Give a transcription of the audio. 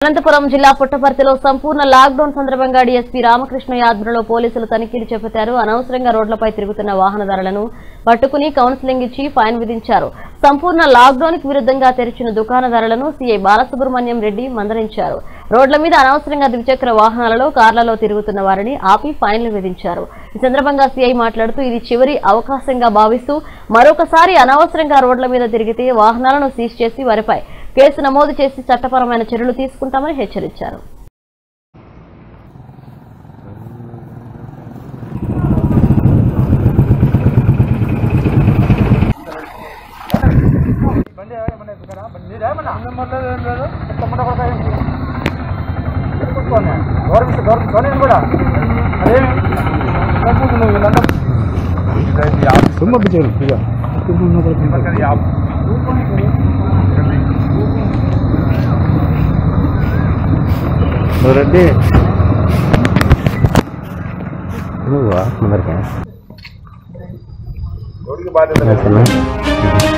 అనంతపురం జిల్లా పుట్టపర్తిలో సంపూర్ణ లాక్డౌన్ సందర్భంగా డీఎస్పీ రామకృష్ణ ఆధ్వర్యంలో పోలీసులు తనిఖీలు చేపట్టారు అనవసరంగా రోడ్లపై తిరుగుతున్న వాహనదారులను పట్టుకుని కౌన్సిలింగ్ ఇచ్చి ఫైన్ విధించారు సంపూర్ణ లాక్డౌన్ కి విరుద్ధంగా తెరిచిన దుకాణదారులను సీఐ బాలసుబ్రహ్మణ్యం రెడ్డి మందలించారు రోడ్ల మీద అనవసరంగా ద్విచక్ర వాహనాలలో కార్లలో తిరుగుతున్న వారిని ఆపి ఫైన్లు విధించారు ఈ సందర్భంగా సీఐ మాట్లాడుతూ ఇది చివరి అవకాశంగా భావిస్తూ మరొకసారి అనవసరంగా రోడ్ల మీద తిరిగితే వాహనాలను సీజ్ చేసి వారిపై కేసు నమోదు చేసి చట్టపరమైన చర్యలు తీసుకుంటామని హెచ్చరించారు బండి ఏమన్నా ఎత్తుకురా? బండి నీదే ఏమన్నా? ఏం లేదు. తమ్ముడు ఒకడు కాయ ఉంది. కూర్చోండి. గవర్నమెంట్ గవర్నమెంట్ గవర్నమెంట్ కూడా అదేమి డబ్బు నువ్వు వీళ్ళంతా ತುಂಬ ಬಿಚ್ಚರು ಈಗ రెడ్డి నువ్వా ముందరికి రోడ్డుకి బాధ్యత లేదు. ఓకేనా